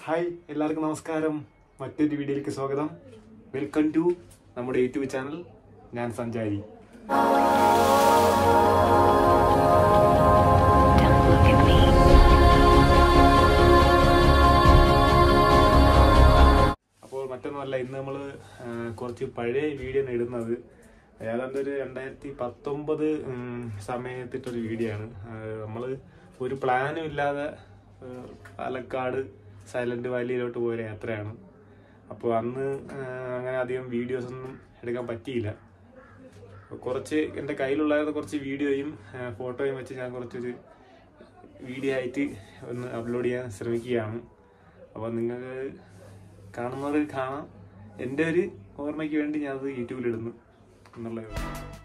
hi എല്ലാവർക്കും നമസ്കാരം മറ്റൊരു വീഡിയോയിലേക്ക് സ്വാഗതം വെൽക്കം ടു നമ്മുടെ യൂട്യൂബ് ചാനൽ ഞാൻ സഞ്ചാരി അപ്പോൾ മറ്റൊന്നുമല്ല ഇന്ന് നമ്മൾ കുറച്ച് പഴയ വീഡിയോ ആണ് ഇടുന്നത് ഏതാണ്ട് ഒരു രണ്ടായിരത്തി പത്തൊമ്പത് സമയത്തിട്ടൊരു വീഡിയോ ആണ് നമ്മൾ ഒരു പ്ലാനും ഇല്ലാതെ ആ, പാലക്കാട് സൈലന്റ് വാലിയിലോട്ട് പോയൊരു യാത്രയാണ് അപ്പോൾ അന്ന് ആ, അങ്ങനെ അധികം വീഡിയോസ് ഒന്നും എടുക്കാൻ പറ്റിയില്ല അപ്പോൾ കുറച്ച് എൻ്റെ കയ്യിലുള്ളായിരുന്ന കുറച്ച് വീഡിയോയും ആ, ഫോട്ടോയും വെച്ച് ഞാൻ കുറച്ചൊരു വീഡിയോ ആയിട്ട് ഒന്ന് അപ്ലോഡ് ചെയ്യാൻ ശ്രമിക്കുകയാണ് അപ്പോൾ നിങ്ങൾക്ക് കാണുന്നവർ കാണാം എൻ്റെ ഒരു ഓർമ്മയ്ക്ക് വേണ്ടി ഞാനത് യൂട്യൂബിലിടുന്നു എന്നുള്ളതേ ഉള്ളൂ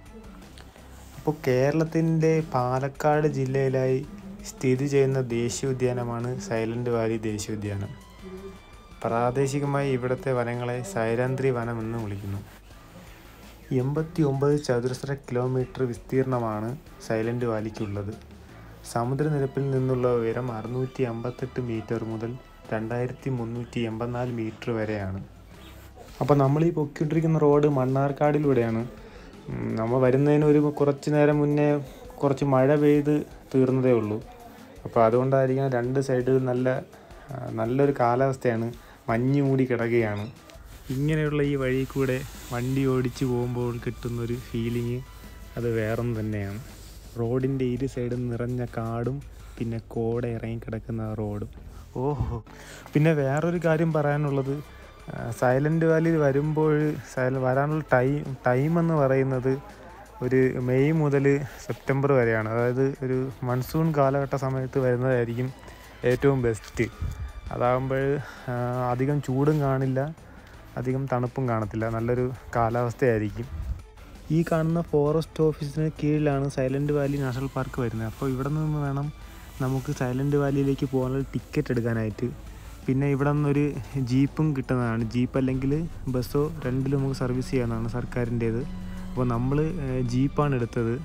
അപ്പോൾ കേരളത്തിൻ്റെ പാലക്കാട് ജില്ലയിലായി സ്ഥിതി ചെയ്യുന്ന ദേശീയോദ്യാനമാണ് സൈലന്റ് വാലി ദേശീയോദ്യാനം പ്രാദേശികമായി ഇവിടുത്തെ വനങ്ങളെ സൈരാന്ത്രി വനം എന്ന് വിളിക്കുന്നു എൺപത്തി ഒമ്പത് ചതുരശ്ര കിലോമീറ്റർ വിസ്തീർണമാണ് സൈലന്റ് വാലിക്കുള്ളത് സമുദ്രനിരപ്പിൽ നിന്നുള്ള ഉയരം അറുന്നൂറ്റി അമ്പത്തെട്ട് മീറ്റർ മുതൽ രണ്ടായിരത്തി മുന്നൂറ്റി എൺപത്തിനാല് മീറ്റർ വരെയാണ് അപ്പോൾ നമ്മൾ ഈ പൊക്കിക്കൊണ്ടിരിക്കുന്ന റോഡ് മണ്ണാർക്കാടിലൂടെയാണ് ഉം, നമ്മൾ വരുന്നതിന് ഒരു കുറച്ച് നേരം മുന്നേ കുറച്ച് മഴ പെയ്ത് തീർന്നതേ ഉള്ളൂ അപ്പോൾ അതുകൊണ്ടായിരിക്കാം രണ്ട് സൈഡിൽ നല്ല ആ, നല്ലൊരു കാലാവസ്ഥയാണ് മഞ്ഞ് മൂടി കിടക്കുകയാണ് ഇങ്ങനെയുള്ള ഈ വഴി കൂടെ വണ്ടി ഓടിച്ച് പോകുമ്പോൾ കിട്ടുന്നൊരു ഫീലിങ് അത് വേറൊന്നും തന്നെയാണ് റോഡിൻ്റെ ഇരു സൈഡും നിറഞ്ഞ കാടും പിന്നെ കോട ഇറങ്ങി കിടക്കുന്ന റോഡും ഓഹോ പിന്നെ വേറൊരു കാര്യം പറയാനുള്ളത് സൈലന്റ് വാലിയിൽ വരുമ്പോൾ സൈല വരാനുള്ള ടൈം ടൈം എന്ന് പറയുന്നത് ഒരു മെയ് മുതൽ സെപ്റ്റംബർ വരെയാണ് അതായത് ഒരു മൺസൂൺ കാലഘട്ട സമയത്ത് വരുന്നതായിരിക്കും ഏറ്റവും ബെസ്റ്റ് അതാകുമ്പോൾ അധികം ചൂടും കാണില്ല അധികം തണുപ്പും കാണത്തില്ല നല്ലൊരു കാലാവസ്ഥയായിരിക്കും ഈ കാണുന്ന ഫോറസ്റ്റ് ഓഫീസിന് കീഴിലാണ് സൈലന്റ് വാലി നാഷണൽ പാർക്ക് വരുന്നത് അപ്പോൾ ഇവിടെ നിന്ന് വേണം നമുക്ക് സൈലന്റ് വാലിയിലേക്ക് പോകാനുള്ള ടിക്കറ്റ് എടുക്കാനായിട്ട് പിന്നെ ഇവിടെ നിന്നൊരു ജീപ്പും കിട്ടുന്നതാണ് ജീപ്പ് അല്ലെങ്കിൽ ബസ്സോ രണ്ടിലും നമുക്ക് സർവീസ് ചെയ്യാവുന്നതാണ് സർക്കാരിൻ്റേത് അപ്പോൾ നമ്മൾ ജീപ്പാണ് എടുത്തത്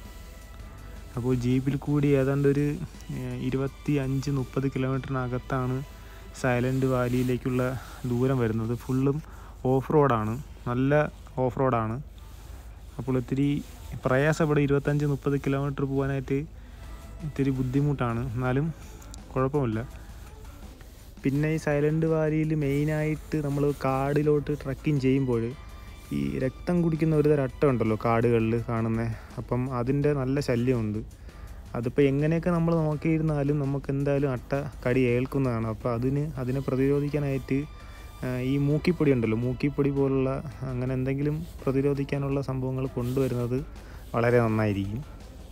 അപ്പോൾ ജീപ്പിൽ കൂടി ഏതാണ്ട് ഒരു ഏഹ്, ഇരുപത്തി അഞ്ച് മുപ്പത് കിലോമീറ്ററിനകത്താണ് സൈലന്റ് വാലിയിലേക്കുള്ള ദൂരം വരുന്നത് ഫുള്ളും ഓഫ് റോഡാണ് നല്ല ഓഫ് റോഡാണ് അപ്പോൾ ഇത്തിരി പ്രയാസപ്പെടും ഇരുപത്തഞ്ച് മുപ്പത് കിലോമീറ്റർ പോകാനായിട്ട് ഇത്തിരി ബുദ്ധിമുട്ടാണ് എന്നാലും കുഴപ്പമില്ല പിന്നെ ഈ സൈലന്റ് വാലിയിൽ മെയിനായിട്ട് നമ്മൾ കാടിലോട്ട് ട്രക്കിംഗ് ചെയ്യുമ്പോൾ ഈ രക്തം കുടിക്കുന്ന ഒരു തരം അട്ട ഉണ്ടല്ലോ കാടുകളിൽ കാണുന്നത് അപ്പം അതിൻ്റെ നല്ല ശല്യമുണ്ട് അതിപ്പോൾ എങ്ങനെയൊക്കെ നമ്മൾ നോക്കിയിരുന്നാലും നമുക്ക് എന്തായാലും അട്ട കടി ഏൽക്കുന്നതാണ് അപ്പോൾ അതിന് അതിനെ പ്രതിരോധിക്കാനായിട്ട് ആ, ഈ മൂക്കിപ്പൊടി ഉണ്ടല്ലോ മൂക്കിപ്പൊടി പോലുള്ള അങ്ങനെ എന്തെങ്കിലും പ്രതിരോധിക്കാനുള്ള സംഭവങ്ങൾ കൊണ്ടുവരുന്നത് വളരെ നന്നായിരിക്കും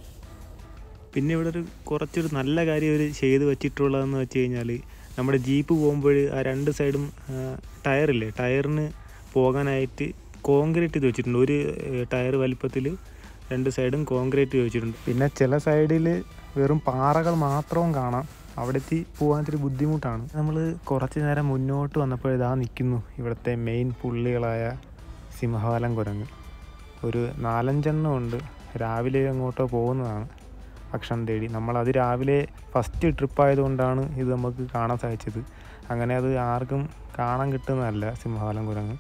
പിന്നെ ഇവിടെ ഒരു കുറച്ചൊരു നല്ല കാര്യം ഒരു ചെയ്ത് വെച്ചിട്ടുള്ളതെന്ന് വെച്ച് കഴിഞ്ഞാൽ നമ്മുടെ ജീപ്പ് പോകുമ്പോൾ ആ രണ്ട് സൈഡും ടയറില്ലേ ടയറിന് പോകാനായിട്ട് കോൺക്രീറ്റ് ചെയ്ത് വെച്ചിട്ടുണ്ട് ഒരു ടയർ വലിപ്പത്തിൽ രണ്ട് സൈഡും കോൺക്രീറ്റ് ചെയ്ത് വെച്ചിട്ടുണ്ട് പിന്നെ ചില സൈഡിൽ വെറും പാറകൾ മാത്രവും കാണാം അവിടെ എത്തി പോകാൻ ഇത്തിരി ബുദ്ധിമുട്ടാണ് നമ്മൾ കുറച്ച് നേരം മുന്നോട്ട് വന്നപ്പോൾ ഇതാ നിൽക്കുന്നു ഇവിടുത്തെ മെയിൻ പുള്ളികളായ സിംഹവാലം കുരങ്ങ് ഒരു നാലഞ്ചെണ്ണം ഉണ്ട് രാവിലെ അങ്ങോട്ടോ പോകുന്നതാണ് ഭക്ഷണം തേടി നമ്മൾ അത് രാവിലെ ഫസ്റ്റ് ട്രിപ്പ് ആയതുകൊണ്ടാണ് ഇത് നമുക്ക് കാണാൻ സാധിച്ചത് അങ്ങനെ അത് ആർക്കും കാണാൻ കിട്ടുന്നതല്ല സിംഹവാലം കുരങ്ങ്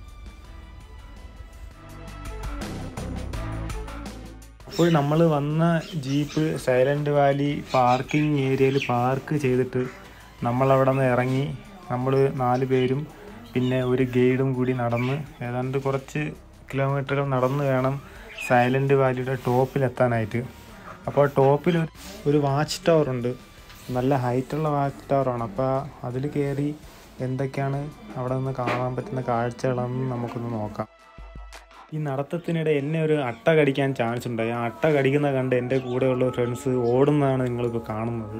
അപ്പോൾ നമ്മൾ വന്ന ജീപ്പ് സൈലന്റ് വാലി പാർക്കിംഗ് ഏരിയയിൽ പാർക്ക് ചെയ്തിട്ട് നമ്മളവിടെ നിന്ന് ഇറങ്ങി നമ്മൾ നാല് പേരും പിന്നെ ഒരു ഗൈഡും കൂടി നടന്ന് ഏതാണ്ട് കുറച്ച് കിലോമീറ്ററുകൾ നടന്ന് വേണം സൈലന്റ് വാലിയുടെ ടോപ്പിലെത്താനായിട്ട് അപ്പോൾ ടോപ്പിൽ ഒരു- ഒരു വാച്ച് ടവർ ഉണ്ട് നല്ല ഹൈറ്റുള്ള വാച്ച് ടവറാണ് അപ്പോൾ അതിൽ കയറി എന്തൊക്കെയാണ് അവിടെ നിന്ന് കാണാൻ പറ്റുന്ന കാഴ്ചകളെന്ന് നമുക്കൊന്ന് നോക്കാം ഈ നടത്തത്തിനിടെ എന്നെ ഒരു അട്ട കടിക്കാൻ ചാൻസ് ഉണ്ടായി ആ അട്ട കടിക്കുന്ന കണ്ട് എൻ്റെ കൂടെയുള്ള ഫ്രണ്ട്സ് ഓടുന്നതാണ് നിങ്ങളിപ്പോൾ കാണുന്നത്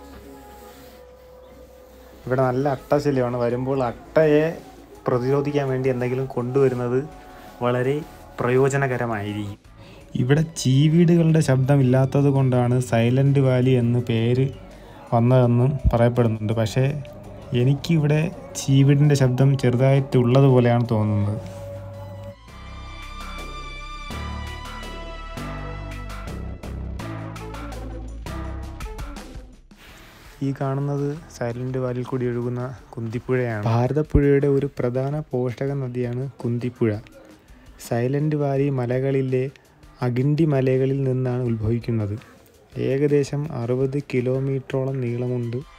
ഇവിടെ നല്ല അട്ടശല്യമാണ് വരുമ്പോൾ അട്ടയെ പ്രതിരോധിക്കാൻ വേണ്ടി എന്തെങ്കിലും കൊണ്ടുവരുന്നത് വളരെ പ്രയോജനകരമായിരിക്കും ഇവിടെ ചീവീടുകളുടെ ശബ്ദം ഇല്ലാത്തത് കൊണ്ടാണ് സൈലന്റ് വാലി എന്ന് പേര് വന്നതെന്നും പറയപ്പെടുന്നുണ്ട് പക്ഷേ എനിക്കിവിടെ ചീവീടിൻ്റെ ശബ്ദം ചെറുതായിട്ടുള്ളത് പോലെയാണ് തോന്നുന്നത് ഈ കാണുന്നത് സൈലന്റ് വാലിൽ കൂടി ഒഴുകുന്ന കുന്തിപ്പുഴയാണ് ഭാരതപ്പുഴയുടെ ഒരു പ്രധാന പോഷക നദിയാണ് കുന്തിപ്പുഴ സൈലന്റ് വാലി മലകളിലെ അഗിണ്ടി മലകളിൽ നിന്നാണ് ഉത്ഭവിക്കുന്നത് ഏകദേശം അറുപത് കിലോമീറ്ററോളം നീളമുണ്ട്